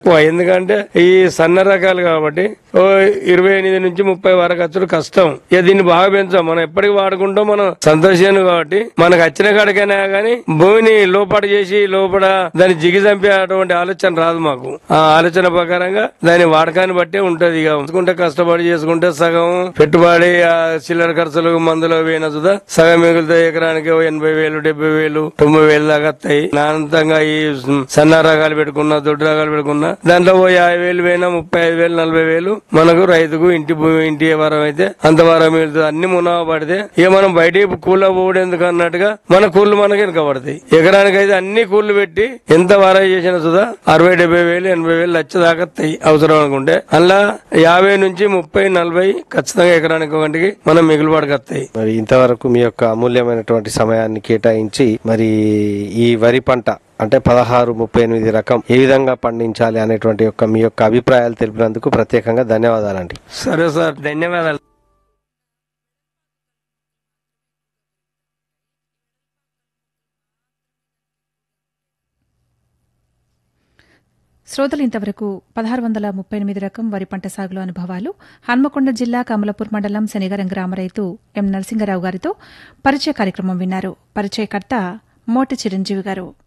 ఎక్కువ ఎందుకంటే ఈ సన్న రకాలు కాబట్టి ఓ ఇరవై ఎనిమిది నుంచి ముప్పై వరకు వచ్చుడు కష్టం ఇక దీన్ని బాగా పెంచాం మనం ఎప్పటికి వాడుకుంటాం మనం సంతోషాన్ని కాబట్టి మనకు వచ్చిన కాడికైనా గానీ భూమిని లోపల చేసి లోపల దాన్ని జిగి చంపే అటువంటి ఆలోచన రాదు మాకు ఆ ఆలోచన ప్రకారంగా దాని వాడకాన్ని బట్టే ఉంటది ఇక ఉంచుకుంటే కష్టపడి చేసుకుంటే సగం పెట్టుబడి ఆ చిల్లర ఖర్చులు మందులు పోయిన సుధా సగం మిగులుతాయి ఎకరానికి ఓ ఎనభై వేలు డెబ్బై వేలు తొంభై వేలు దాకా వస్తాయి నానంతంగా ఈ సన్న రకాలు పెట్టుకున్నా దొడ్డు రకాలు పెట్టుకున్నా దాంట్లో ఓ యాభై వేలు పోయినా ముప్పై ఐదు వేలు నలభై వేలు మనకు రైతుకు ఇంటి భూమి ఇంటి వరం అయితే అంత వరం మిగులుతుంది అన్ని మునావా పడితే ఇక మనం బయటికి కూల పోవడేందుకు అన్నట్టుగా మన కూళ్ళు మనకి వెనక పడతాయి ఎకరానికి అయితే అన్ని కూళ్ళు పెట్టి ఎంత వారా చేసినా సుధా అరవై డెబ్బై వేలు ఎనభై వేలు లక్ష దాకా వస్తాయి అవసరం అనుకుంటే అలా యాభై నుంచి ముప్పై నలభై ఖచ్చితంగా ఎకరానికి ఒకటికి మనం మిగులు పడకత్తాయి మరి ఇంతవరకు మీ యొక్క అమూల్యమైనటువంటి సమయాన్ని కేటాయించి మరి ఈ వరి పంట అంటే పదహారు ముప్పై ఎనిమిది రకం ఏ విధంగా పండించాలి అనేటువంటి యొక్క మీ యొక్క అభిప్రాయాలు తెలిపినందుకు ప్రత్యేకంగా ధన్యవాదాలండి సరే సార్ ధన్యవాదాలు శ్రోతలు ఇంతవరకు పదహారు వందల ముప్పై ఎనిమిది రకం వరి పంట సాగులో అనుభవాలు హన్మకొండ జిల్లా కమలపూర్ మండలం శనిగరం గ్రామ రైతు ఎం నరసింగరావు గారితో పరిచయ కార్యక్రమం విన్నారు పరిచయకర్త మోటి చిరంజీవి గారు